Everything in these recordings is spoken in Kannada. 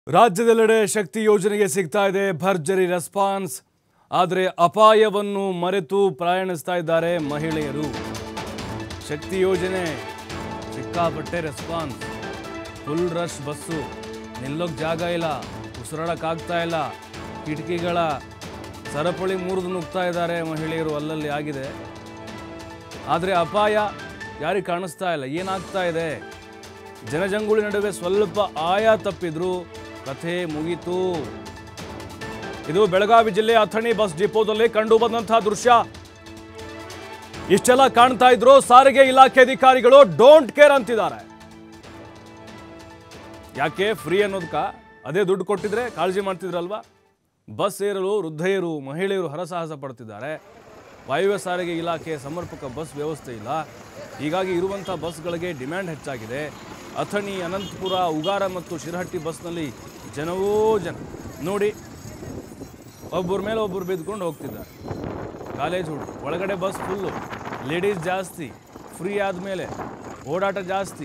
ರಾಜ್ಯದೆಲ್ಲೆಡೆ ಶಕ್ತಿ ಯೋಜನೆಗೆ ಸಿಗ್ತಾ ಇದೆ ಭರ್ಜರಿ ರೆಸ್ಪಾನ್ಸ್ ಆದರೆ ಅಪಾಯವನ್ನು ಮರೆತು ಪ್ರಯಾಣಿಸ್ತಾ ಇದ್ದಾರೆ ಮಹಿಳೆಯರು ಶಕ್ತಿ ಯೋಜನೆ ಸಿಕ್ಕಾಪಟ್ಟೆ ರೆಸ್ಪಾನ್ಸ್ ಫುಲ್ ರಶ್ ಬಸ್ಸು ನಿಲ್ಲೋಕ್ ಜಾಗ ಇಲ್ಲ ಉಸಿರಾಡಕ್ಕಾಗ್ತಾ ಇಲ್ಲ ಕಿಟಕಿಗಳ ಸರಪಳಿ ಮುರಿದು ನುಗ್ತಾ ಇದ್ದಾರೆ ಮಹಿಳೆಯರು ಅಲ್ಲಲ್ಲಿ ಆಗಿದೆ ಆದರೆ ಅಪಾಯ ಯಾರಿಗೆ ಕಾಣಿಸ್ತಾ ಇಲ್ಲ ಏನಾಗ್ತಾ ಇದೆ ಜನಜಂಗುಳಿ ನಡುವೆ ಸ್ವಲ್ಪ ಆಯ ತಪ್ಪಿದ್ರು ಕಥೆ ಮುಗೀತು ಇದು ಬೆಳಗಾವಿ ಜಿಲ್ಲೆಯ ಅಥಣಿ ಬಸ್ ಡಿಪೋದಲ್ಲಿ ಕಂಡು ಬಂದಂತಹ ದೃಶ್ಯ ಇಷ್ಟೆಲ್ಲ ಕಾಣ್ತಾ ಇದ್ರು ಸಾರಿಗೆ ಇಲಾಖೆ ಅಧಿಕಾರಿಗಳು ಡೋಂಟ್ ಕೇರ್ ಅಂತಿದ್ದಾರೆ ಯಾಕೆ ಫ್ರೀ ಅನ್ನೋದಕ್ಕ ಅದೇ ದುಡ್ಡು ಕೊಟ್ಟಿದ್ರೆ ಕಾಳಜಿ ಮಾಡ್ತಿದ್ರಲ್ವಾ ಬಸ್ ಏರಲು ವೃದ್ಧೆಯರು ಮಹಿಳೆಯರು ಹರಸಾಹಸ ಪಡ್ತಿದ್ದಾರೆ ವಾಯುವ್ಯ ಸಾರಿಗೆ ಇಲಾಖೆ ಸಮರ್ಪಕ ಬಸ್ ವ್ಯವಸ್ಥೆ ಇಲ್ಲ ಹೀಗಾಗಿ ಇರುವಂಥ ಬಸ್ಗಳಿಗೆ ಡಿಮ್ಯಾಂಡ್ ಹೆಚ್ಚಾಗಿದೆ ಅಥಣಿ ಅನಂತಪುರ ಉಗಾರ ಮತ್ತು ಶಿರಹಟ್ಟಿ ಬಸ್ನಲ್ಲಿ ಜನವೋ ಜನ ನೋಡಿ ಒಬ್ಬರ ಮೇಲೆ ಒಬ್ಬರು ಬಿದ್ದುಕೊಂಡು ಹೋಗ್ತಿದ್ದಾರೆ ಕಾಲೇಜ್ ಹುಡುಗ ಒಳಗಡೆ ಬಸ್ ಫುಲ್ಲು ಲೇಡೀಸ್ ಜಾಸ್ತಿ ಫ್ರೀ ಆದಮೇಲೆ ಓಡಾಟ ಜಾಸ್ತಿ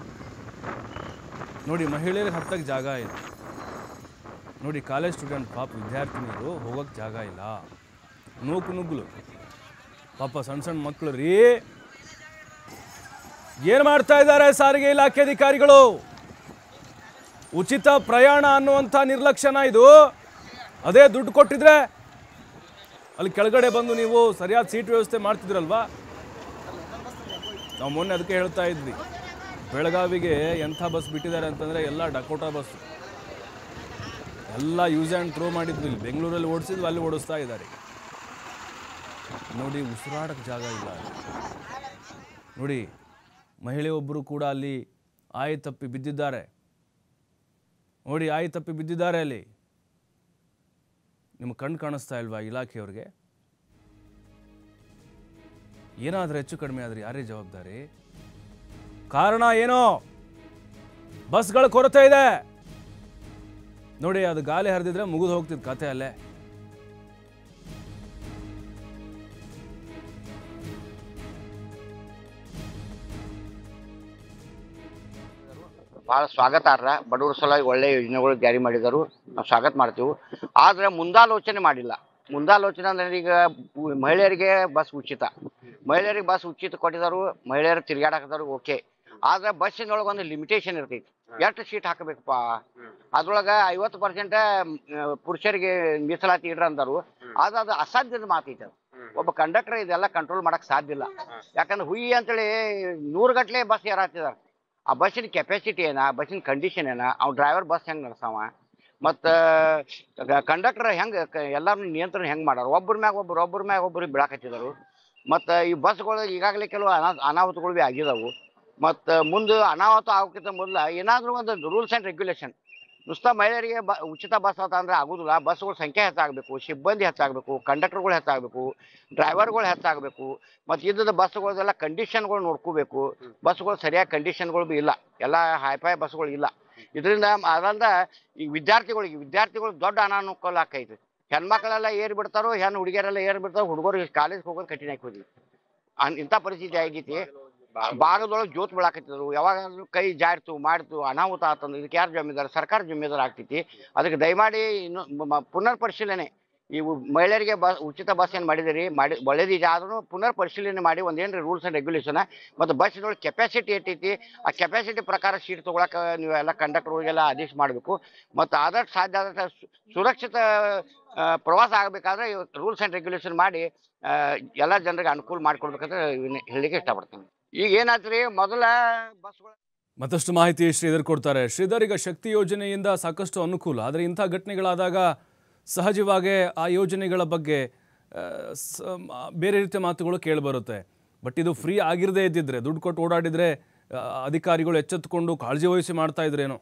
ನೋಡಿ ಮಹಿಳೆಯರಿಗೆ ಹತ್ತಕ್ಕೆ ಜಾಗ ಇಲ್ಲ ನೋಡಿ ಕಾಲೇಜ್ ಸ್ಟೂಡೆಂಟ್ ಪಾಪ ವಿದ್ಯಾರ್ಥಿನಿಯರು ಹೋಗೋಕ್ಕೆ ಜಾಗ ಇಲ್ಲ ನೂಕು ನುಗ್ಗಲು ಪಾಪ ಸಣ್ಣ ಸಣ್ಣ ಮಕ್ಕಳು ರೀ ಏನು ಮಾಡ್ತಾ ಇದ್ದಾರೆ ಸಾರಿಗೆ ಇಲಾಖೆ ಅಧಿಕಾರಿಗಳು ಉಚಿತ ಪ್ರಯಾಣ ಅನ್ನುವಂಥ ನಿರ್ಲಕ್ಷ್ಯನ ಇದು ಅದೇ ದುಡ್ಡು ಕೊಟ್ಟಿದ್ರೆ ಅಲ್ಲಿ ಕೆಳಗಡೆ ಬಂದು ನೀವು ಸರಿಯಾದ ಸೀಟ್ ವ್ಯವಸ್ಥೆ ಮಾಡ್ತಿದ್ರಲ್ವಾ ನಾವು ಮೊನ್ನೆ ಅದಕ್ಕೆ ಹೇಳ್ತಾ ಇದ್ವಿ ಬೆಳಗಾವಿಗೆ ಎಂಥ ಬಸ್ ಬಿಟ್ಟಿದ್ದಾರೆ ಅಂತಂದರೆ ಎಲ್ಲ ಡಕೋಟಾ ಬಸ್ ಎಲ್ಲ ಯೂಸ್ ಆ್ಯಂಡ್ ಥ್ರೋ ಮಾಡಿದ್ವಿ ಇಲ್ಲಿ ಬೆಂಗಳೂರಲ್ಲಿ ಓಡಿಸಿದ್ವಿ ಅಲ್ಲಿ ಓಡಿಸ್ತಾ ಇದ್ದಾರೆ ನೋಡಿ ಉಸಿರಾಡಕ್ಕೆ ಜಾಗ ಇಲ್ಲ ಅಲ್ಲಿ. ನೋಡಿ ಮಹಿಳೆಯೊಬ್ಬರು ಕೂಡ ಅಲ್ಲಿ ಆಯಿ ತಪ್ಪಿ ಬಿದ್ದಿದ್ದಾರೆ ನೋಡಿ ಆಯಿ ತಪ್ಪಿ ಬಿದ್ದಿದ್ದಾರೆ ಅಲ್ಲಿ ನಿಮ್ಮ ಕಣ್ಣು ಕಾಣಿಸ್ತಾ ಇಲ್ವಾ ಇಲಾಖೆಯವ್ರಿಗೆ ಏನಾದರೂ ಹೆಚ್ಚು ಕಡಿಮೆ ಆದರೆ ಯಾರೇ ಜವಾಬ್ದಾರಿ ಕಾರಣ ಏನೋ ಬಸ್ಗಳ ಕೊರತೆ ಇದೆ ನೋಡಿ ಅದು ಗಾಳಿ ಹರಿದಿದ್ರೆ ಮುಗಿದು ಹೋಗ್ತಿದ್ ಕತೆ ಅಲ್ಲೇ ಭಾಳ ಸ್ವಾಗತಾರ್ಹ ಬಡವರ ಸಲುವಾಗಿ ಒಳ್ಳೆ ಯೋಜನೆಗಳು ಜಾರಿ ಮಾಡಿದರು ನಾವು ಸ್ವಾಗತ ಮಾಡ್ತೀವಿ ಆದರೆ ಮುಂದಾಲೋಚನೆ ಮಾಡಿಲ್ಲ ಮುಂದಾಲೋಚನೆ ಅಂದ್ರೆ ಈಗ ಉ- ಮಹಿಳೆಯರಿಗೆ ಬಸ್ ಉಚಿತ ಮಹಿಳೆಯರಿಗೆ ಬಸ್ ಉಚಿತ ಕೊಟ್ಟಿದ್ದಾರೆ ಮಹಿಳೆಯರು ತಿರ್ಗಾಡಕತ್ತಾರು ಓಕೆ ಆದ್ರೆ ಬಸ್ಸಿನೊಳಗೆ ಒಂದು ಲಿಮಿಟೇಷನ್ ಇರ್ತೈತಿ ಎಷ್ಟು ಸೀಟ್ ಹಾಕಬೇಕಪ್ಪ ಅದ್ರೊಳಗೆ ಐವತ್ತು ಪರ್ಸೆಂಟ್ ಪುರುಷರಿಗೆ ಮೀಸಲಾತಿ ಇಡ್ರಿ ಅಂದರು ಅದು ಅದು ಅಸಾಧ್ಯದ ಮಾತೈತೆ ಅದು ಒಬ್ಬ ಕಂಡಕ್ಟರ್ ಇದೆಲ್ಲ ಕಂಟ್ರೋಲ್ ಮಾಡಕ್ ಸಾಧ್ಯ ಇಲ್ಲ ಯಾಕಂದ್ರೆ ಹುಯಿ ಅಂತೇಳಿ ನೂರು ಗಟ್ಲೆ ಬಸ್ ಏರಾತಿದಾರೆ ಆ ಬಸ್ಸಿನ ಕೆಪಾಸಿಟಿ ಏನ ಬಸ್ಸಿನ ಕಂಡೀಷನ್ ಏನ ಅವ್ ಡ್ರೈವರ್ ಬಸ್ ಹೆಂಗ್ ನಡೆಸಾವ ಮತ್ತು ಕಂಡಕ್ಟರ್ ಹೆಂಗೆ ಎಲ್ಲಾರನ್ನ ನಿಯಂತ್ರಣ ಹೆಂಗೆ ಮಾಡಾರ ಒಬ್ಬರ ಮ್ಯಾಗ ಒಬ್ರು ಒಬ್ಬರ ಮ್ಯಾಗ ಒಬ್ಬರು ಬೀಳಾಕತ್ತಿದರು ಮತ್ತು ಈ ಬಸ್ಗಳು ಈಗಾಗಲೇ ಕೆಲವು ಅನಾ ಅನಾಹುತಗಳು ಭೀ ಆಗಿದಾವು ಮತ್ತು ಮುಂದೆ ಅನಾಹುತ ಆಗೋಕ್ಕಿಂತ ಮೊದಲು ಏನಾದರೂ ಒಂದು ರೂಲ್ಸ್ ಆ್ಯಂಡ್ ರೆಗ್ಯುಲೇಷನ್ ನುಸ್ತಾ ಮಹಿಳೆಯರಿಗೆ ಬ ಉಚಿತ ಬಸ್ ಅಂತ ಅಂದ್ರೆ ಆಗೋದಿಲ್ಲ ಬಸ್ಗಳ ಸಂಖ್ಯೆ ಹೆಚ್ಚಾಗಬೇಕು ಸಿಬ್ಬಂದಿ ಹೆಚ್ಚಾಗಬೇಕು ಕಂಡಕ್ಟರ್ಗಳು ಹೆಚ್ಚಾಗಬೇಕು ಡ್ರೈವರ್ಗಳು ಹೆಚ್ಚಾಗಬೇಕು ಮತ್ತು ಇದ್ದದ ಬಸ್ಗಳದೆಲ್ಲ ಕಂಡೀಷನ್ಗಳು ನೋಡ್ಕೋಬೇಕು ಬಸ್ಗಳು ಸರಿಯಾಗಿ ಕಂಡೀಷನ್ಗಳು ಭೀ ಇಲ್ಲ ಎಲ್ಲ ಹೈಫೈ ಬಸ್ಗಳು ಇಲ್ಲ ಇದರಿಂದ ಅದಲ್ದ ಈ ವಿದ್ಯಾರ್ಥಿಗಳಿಗೆ ವಿದ್ಯಾರ್ಥಿಗಳು ದೊಡ್ಡ ಅನಾನುಕೂಲ ಆಕೈತಿ ಹೆಣ್ಮಕ್ಳೆಲ್ಲ ಏರಿ ಬಿಡ್ತಾರೋ ಹೆಣ್ಣು ಹುಡುಗಿಯರೆಲ್ಲ ಏರಿ ಬಿಡ್ತಾರೋ ಹುಡುಗರು ಕಾಲೇಜ್ಗೆ ಹೋಗೋದು ಕಠಿಣ ಆಗಿ ಅನ್ ಇಂಥ ಪರಿಸ್ಥಿತಿ ಆಗೈತಿ ಭಾಗದೊಳಗೆ ಜೋತ್ ಬೀಳಾಕತ್ತಿದ್ರು ಯಾವಾಗಾದ್ರೂ ಕೈ ಜಾರ್ತು ಮಾಡ್ತು ಅನಾಹುತ ಆತಂದ್ರೆ ಇದಕ್ಕೆ ಯಾರು ಜವಾಬ್ದಾರ ಸರ್ಕಾರ ಜವಾಬ್ದಾರ ಆಗ್ತೈತಿ ಅದಕ್ಕೆ ದಯಮಾಡಿ ಇನ್ನು ಮ- ಮ- ಪುನರ್ ಪರಿಶೀಲನೆ ಈ ಉ- ಮಹಿಳೆಯರಿಗೆ ಬಸ್ ಉಚಿತ ಬಸ್ ಏನು ಮಾಡಿದಿರಿ ಮಾಡಿ ಒಳ್ಳೇದಿದೆ ಆದ್ರೂ ಪುನರ್ ಪರಿಶೀಲನೆ ಮಾಡಿ ಒಂದೇನ್ರಿ ರೂಲ್ಸ್ ಆ್ಯಂಡ್ ರೆಗ್ಯುಲೇಷನ್ ಮತ್ತು ಬಸ್ಸಿನೊಳಗೆ ಕೆಪಾಸಿಟಿ ಎಷ್ಟೈತಿ ಆ ಕೆಪಾಸಿಟಿ ಪ್ರಕಾರ ಸೀಟ್ ತೊಗೊಳಕ್ಕೆ ನೀವೆಲ್ಲ ಕಂಡಕ್ಟರ್ಗಳಿಗೆಲ್ಲ ಆದೇಶ ಮಾಡಬೇಕು ಮತ್ತು ಆದಷ್ಟು ಸಾಧ್ಯ ಆದಷ್ಟು ಸು- ಸುರಕ್ಷಿತ ಆ, ಪ್ರವಾಸ ಆಗಬೇಕಾದ್ರೆ ರೂಲ್ಸ್ ಆ್ಯಂಡ್ ರೆಗ್ಯುಲೇಷನ್ ಮಾಡಿ ಆ, ಎಲ್ಲ ಜನರಿಗೆ ಅನುಕೂಲ ಮಾಡಿಕೊಡ್ಬೇಕಂತ ಇವ್ನ ಹೇಳಲಿಕ್ಕೆ ಇಷ್ಟಪಡ್ತೀನಿ ಈಗ ಏನಾಯ್ತು ಮೊದಲ ಬಸ್ಗಳು ಮತ್ತಷ್ಟು ಮಾಹಿತಿ ಶ್ರೀಧರ್ ಕೊಡ್ತಾರೆ ಶ್ರೀಧರ್ ಈಗ ಶಕ್ತಿ ಯೋಜನೆಯಿಂದ ಸಾಕಷ್ಟು ಅನುಕೂಲ ಆದರೆ ಇಂಥ ಘಟನೆಗಳಾದಾಗ ಸಹಜವಾಗಿ ಆ ಯೋಜನೆಗಳ ಬಗ್ಗೆ ಆ, ಸ- ಮ- ಬೇರೆ ರೀತಿಯ ಮಾತುಗಳು ಕೇಳಿಬರುತ್ತೆ ಬಟ್ ಇದು ಫ್ರೀ ಆಗಿರದೇ ಇದ್ದಿದ್ರೆ ದುಡ್ಡು ಕೊಟ್ಟು ಓಡಾಡಿದ್ರೆ ಆ, ಅಧಿಕಾರಿಗಳು ಎಚ್ಚೆತ್ತುಕೊಂಡು ಕಾಳಜಿ ವಹಿಸಿ ಮಾಡ್ತಾ ಇದ್ರೇನೋ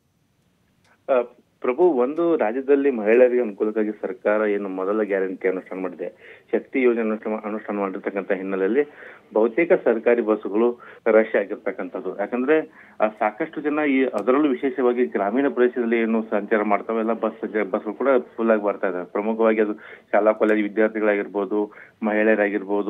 ಆ, ಪ್ರಭು ಒಂದು ರಾಜ್ಯದಲ್ಲಿ ಮಹಿಳೆಯರಿಗೆ ಅನುಕೂಲಕ್ಕಾಗಿ ಸರ್ಕಾರ ಏನು ಮೊದಲ ಗ್ಯಾರಂಟಿ ಅನುಷ್ಠಾನ ಮಾಡಿದೆ ಶಕ್ತಿ ಯೋಜನೆ ಅನುಷ್ಠಾನ ಅನುಷ್ಠಾನ ಮಾಡಿರ್ತಕ್ಕಂಥ ಹಿನ್ನೆಲೆಯಲ್ಲಿ ಬಹುತೇಕ ಸರ್ಕಾರಿ ಬಸ್ಸುಗಳು ರಶ್ ಆಗಿರ್ತಕ್ಕಂಥದ್ದು ಯಾಕಂದ್ರೆ ಆ, ಸಾಕಷ್ಟು ಜನ ಈ ಅದರಲ್ಲೂ ವಿಶೇಷವಾಗಿ ಗ್ರಾಮೀಣ ಪ್ರದೇಶದಲ್ಲಿ ಏನು ಸಂಚಾರ ಮಾಡ್ತಾವೆಲ್ಲ ಬಸ್ ಬಸ್ಗಳು ಕೂಡ ಫುಲ್ ಆಗಿ ಬರ್ತಾ ಇದಾವೆ ಪ್ರಮುಖವಾಗಿ ಅದು ಶಾಲಾ ಕಾಲೇಜ್ ವಿದ್ಯಾರ್ಥಿಗಳಾಗಿರ್ಬೋದು ಮಹಿಳೆಯರಾಗಿರ್ಬೋದು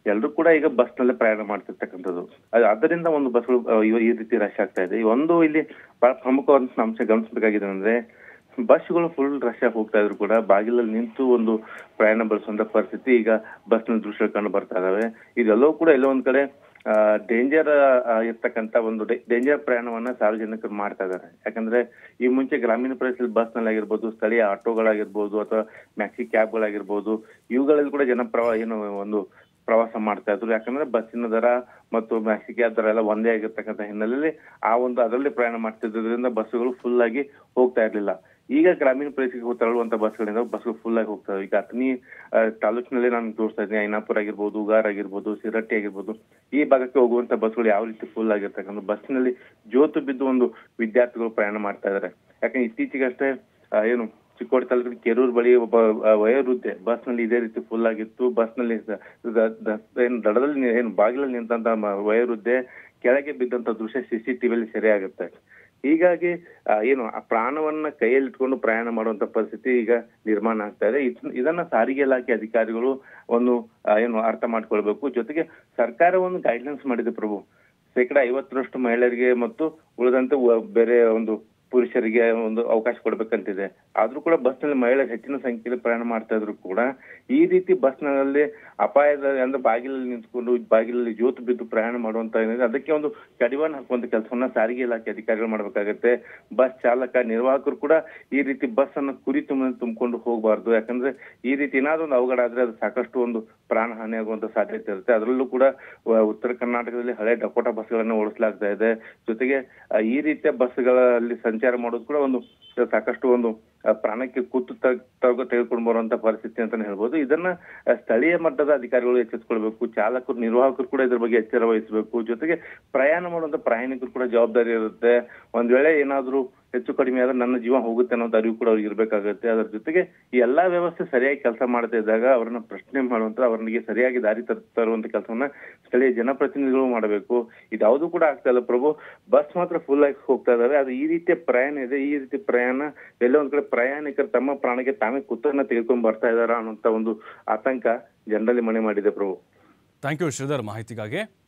ಎಲ್ಲರೂ ಕೂಡ ಈಗ ಬಸ್ ನಲ್ಲೇ ಪ್ರಯಾಣ ಮಾಡ್ತಿರ್ತಕ್ಕಂಥದ್ದು ಅದು ಅದರಿಂದ ಒಂದು ಬಸ್ಗಳು ಆ, ಇವ- ಈ ರೀತಿ ರಶ್ ಆಗ್ತಾ ಇದೆ ಒಂದು ಇಲ್ಲಿ ಬಹಳ ಪ್ರಮುಖವಾದಂತ ಅಂಶ ಗಮನಿಸಬೇಕಾಗಿದೆ ಅಂದ್ರೆ ಬಸ್ಗಳು ಫುಲ್ ರಶ್ ಆಗಿ ಹೋಗ್ತಾ ಇದ್ರು ಕೂಡ ಬಾಗಿಲಲ್ಲಿ ನಿಂತು ಒಂದು ಪ್ರಯಾಣ ಬೆಳೆಸುವಂತ ಪರಿಸ್ಥಿತಿ ಈಗ ಬಸ್ನ ದೃಶ್ಯ ಕಂಡು ಬರ್ತಾ ಇದಾವೆ ಇದೆಲ್ಲವೂ ಕೂಡ ಎಲ್ಲೋ ಒಂದ್ ಕಡೆ ಡೇಂಜರ್ ಇರ್ತಕ್ಕಂತ ಒಂದು ಡೇಂಜರ್ ಪ್ರಯಾಣವನ್ನ ಸಾರ್ವಜನಿಕರು ಮಾಡ್ತಾ ಇದ್ದಾರೆ ಯಾಕಂದ್ರೆ ಈ ಮುಂಚೆ ಗ್ರಾಮೀಣ ಪ್ರದೇಶದಲ್ಲಿ ಬಸ್ ನಲ್ಲಿ ಆಗಿರ್ಬೋದು ಸ್ಥಳೀಯ ಆಟೋಗಳಾಗಿರ್ಬೋದು ಅಥವಾ ಮ್ಯಾಕ್ಸಿ ಕ್ಯಾಬ್ಗಳಾಗಿರ್ಬೋದು ಇವುಗಳಲ್ಲಿ ಕೂಡ ಜನ ಪ್ರವಾ ಏನು ಒಂದು ಪ್ರವಾಸ ಮಾಡ್ತಾ ಇದ್ರು ಯಾಕಂದ್ರೆ ಬಸ್ಸಿನ ದರ ಮತ್ತು ಮ್ಯಾಕ್ಸಿ ಕ್ಯಾಬ್ ದರ ಎಲ್ಲ ಒಂದೇ ಆಗಿರ್ತಕ್ಕಂಥ ಹಿನ್ನೆಲೆಯಲ್ಲಿ ಆ ಒಂದು ಅದರಲ್ಲಿ ಪ್ರಯಾಣ ಮಾಡ್ತಿದ್ದರಿಂದ ಬಸ್ಸುಗಳು ಫುಲ್ ಆಗಿ ಹೋಗ್ತಾ ಇರ್ಲಿಲ್ಲ ಈಗ ಗ್ರಾಮೀಣ ಪ್ರದೇಶಕ್ಕೆ ತೆರಳುವಂತ ಬಸ್ಗಳಿಂದ ಬಸ್ಗಳು ಫುಲ್ ಆಗಿ ಹೋಗ್ತವೆ ಈಗ ಅಥಣಿ ಆ, ತಾಲೂಕಿನಲ್ಲಿ ನಾನು ತೋರಿಸ್ತಾ ಇದ್ದೀನಿ ಐನಾಪುರ ಆಗಿರ್ಬೋದು ಉಗಾರ್ ಆಗಿರ್ಬೋದು ಸಿರಟ್ಟಿ ಆಗಿರ್ಬೋದು ಈ ಭಾಗಕ್ಕೆ ಹೋಗುವಂತ ಬಸ್ಗಳು ಯಾವ ರೀತಿ ಫುಲ್ ಆಗಿರ್ತಕ್ಕಂಥ ಬಸ್ಸಿನಲ್ಲಿ ಜೋತು ಬಿದ್ದು ಒಂದು ವಿದ್ಯಾರ್ಥಿಗಳು ಪ್ರಯಾಣ ಮಾಡ್ತಾ ಇದ್ದಾರೆ ಯಾಕಂದ್ರೆ ಇತ್ತೀಚೆಗಷ್ಟೇ ಆ, ಏನು ಚಿಕ್ಕೋಡಿ ತಾಲೂಕಿನ ಕೆರೂರು ಬಳಿ ಒಬ್ಬ ಆ, ವಯೋವೃದ್ಧೆ ಬಸ್ ನಲ್ಲಿ ಇದೇ ರೀತಿ ಫುಲ್ ಆಗಿತ್ತು ಬಸ್ ನಲ್ಲಿ ದ- ದ- ದ- ಏನು ದಡದಲ್ಲಿ ನಿ- ಏನು ಬಾಗಿಲಲ್ಲಿ ನಿಂತಂತ ಮ- ವಯೋವೃದ್ಧೆ ಕೆಳಗೆ ಬಿದ್ದಂತ ದೃಶ್ಯ ಸಿಸಿ ಟಿವಿಯಲ್ಲಿ ಸೆರೆ ಆಗುತ್ತೆ ಹೀಗಾಗಿ ಆ, ಏನು ಆ ಪ್ರಾಣವನ್ನ ಕೈಯಲ್ಲಿ ಇಟ್ಕೊಂಡು ಪ್ರಯಾಣ ಮಾಡುವಂತ ಪರಿಸ್ಥಿತಿ ಈಗ ನಿರ್ಮಾಣ ಆಗ್ತಾ ಇದೆ ಇದ್- ಇದನ್ನ ಸಾರಿಗೆ ಇಲಾಖೆ ಅಧಿಕಾರಿಗಳು ಒಂದು ಆ, ಏನು ಅರ್ಥ ಮಾಡ್ಕೊಳ್ಬೇಕು ಜೊತೆಗೆ ಸರ್ಕಾರ ಒಂದು ಗೈಡ್ಲೈನ್ಸ್ ಮಾಡಿದೆ ಪ್ರಭು ಶೇಕಡ ಐವತ್ತರಷ್ಟು ಮಹಿಳೆಯರಿಗೆ ಮತ್ತು ಉಳಿದಂತೆ ವ- ಬೇರೆ ಒಂದು ಪುರುಷರಿಗೆ ಒಂದು ಅವಕಾಶ ಕೊಡ್ಬೇಕಂತಿದೆ ಆದ್ರೂ ಕೂಡ ಬಸ್ ನಲ್ಲಿ ಮಹಿಳೆಯರು ಹೆಚ್ಚಿನ ಸಂಖ್ಯೆಯಲ್ಲಿ ಪ್ರಯಾಣ ಮಾಡ್ತಾ ಇದ್ರು ಕೂಡ ಈ ರೀತಿ ಬಸ್ ನಲ್ಲಿ ಅಪಾಯದ ಅಂದ್ರೆ ಬಾಗಿಲಲ್ಲಿ ನಿಂತ್ಕೊಂಡು ಬಾಗಿಲಲ್ಲಿ ಜೋತು ಬಿದ್ದು ಪ್ರಯಾಣ ಮಾಡುವಂತ ಏನಿದೆ ಅದಕ್ಕೆ ಒಂದು ಕಡಿವಾಣ ಹಾಕುವಂತ ಕೆಲಸವನ್ನ ಸಾರಿಗೆ ಇಲಾಖೆ ಅಧಿಕಾರಿಗಳು ಮಾಡ್ಬೇಕಾಗತ್ತೆ ಬಸ್ ಚಾಲಕ ನಿರ್ವಾಹಕರು ಕೂಡ ಈ ರೀತಿ ಬಸ್ ಅನ್ನು ಕುರಿ ತುಂಬ ತುಂಬಿಕೊಂಡು ಹೋಗಬಾರ್ದು ಯಾಕಂದ್ರೆ ಈ ರೀತಿ ಏನಾದ್ರು ಒಂದು ಅವಘಡ ಆದ್ರೆ ಅದು ಸಾಕಷ್ಟು ಒಂದು ಪ್ರಾಣ ಹಾನಿ ಆಗುವಂತ ಸಾಧ್ಯತೆ ಇರುತ್ತೆ ಅದರಲ್ಲೂ ಕೂಡ ವ- ಉತ್ತರ ಕರ್ನಾಟಕದಲ್ಲಿ ಹಳೆ ಡಕೋಟಾ ಬಸ್ಗಳನ್ನ ಓಡಿಸಲಾಗ್ತಾ ಇದೆ ಜೊತೆಗೆ ಆ, ಈ ರೀತಿಯ ಬಸ್ಗಳಲ್ಲಿ ಸಂಚಾರ ಮಾಡೋದು ಕೂಡ ಒಂದು ಸಾಕಷ್ಟು ಒಂದು ಆ, ಪ್ರಾಣಕ್ಕೆ ಕೂತು ತ- ತಗೊ ತೆಗೆದುಕೊಂಡು ಬರುವಂತ ಪರಿಸ್ಥಿತಿ ಅಂತಾನೆ ಹೇಳ್ಬೋದು ಇದನ್ನ ಆ, ಸ್ಥಳೀಯ ಮಟ್ಟದ ಅಧಿಕಾರಿಗಳು ಎಚ್ಚೆತ್ಕೊಳ್ಬೇಕು ಚಾಲಕರು ನಿರ್ವಾಹಕರು ಕೂಡ ಇದ್ರ ಬಗ್ಗೆ ಎಚ್ಚರ ವಹಿಸಬೇಕು ಜೊತೆಗೆ ಪ್ರಯಾಣ ಮಾಡುವಂತ ಪ್ರಯಾಣಿಕರು ಕೂಡ ಜವಾಬ್ದಾರಿ ಇರುತ್ತೆ ಒಂದ್ ವೇಳೆ ಏನಾದ್ರೂ ಹೆಚ್ಚು ಕಡಿಮೆ ಆದ್ರೆ ನನ್ನ ಜೀವ ಹೋಗುತ್ತೆ ಅನ್ನೋದು ಅರಿವು ಕೂಡ ಅವ್ರಿಗೆ ಇರ್ಬೇಕಾಗುತ್ತೆ ಅದ್ರ ಜೊತೆಗೆ ಈ ಎಲ್ಲಾ ವ್ಯವಸ್ಥೆ ಸರಿಯಾಗಿ ಕೆಲಸ ಮಾಡ್ತಾ ಇದ್ದಾಗ ಅವ್ರನ್ನ ಪ್ರಶ್ನೆ ಮಾಡುವಂತ ಅವರಿಗೆ ಸರಿಯಾಗಿ ದಾರಿ ತರ ತರುವಂತ ಕೆಲಸವನ್ನ ಸ್ಥಳೀಯ ಜನಪ್ರತಿನಿಧಿಗಳು ಮಾಡಬೇಕು ಇದ್ಯಾವುದು ಕೂಡ ಆಗ್ತಾ ಇಲ್ಲ ಪ್ರಭು ಬಸ್ ಮಾತ್ರ ಫುಲ್ ಆಗಿ ಹೋಗ್ತಾ ಇದಾವೆ ಅದು ಈ ರೀತಿಯ ಪ್ರಯಾಣ ಇದೆ ಈ ರೀತಿ ಪ್ರಯಾಣ ಎಲ್ಲೋ ಒಂದ್ ಕಡೆ ಪ್ರಯಾಣಿಕರು ತಮ್ಮ ಪ್ರಾಣಕ್ಕೆ ತಾವೇ ಕುತ್ತನ್ನ ತೆಗೆದುಕೊಂಡು ಬರ್ತಾ ಇದಾರ ಅನ್ನೋಂತ ಒಂದು ಆತಂಕ ಜನರಲ್ಲಿ ಮನೆ ಮಾಡಿದೆ ಪ್ರಭು ಥ್ಯಾಂಕ್ ಯು ಶ್ರೀಧರ್ ಮಾಹಿತಿಗಾಗಿ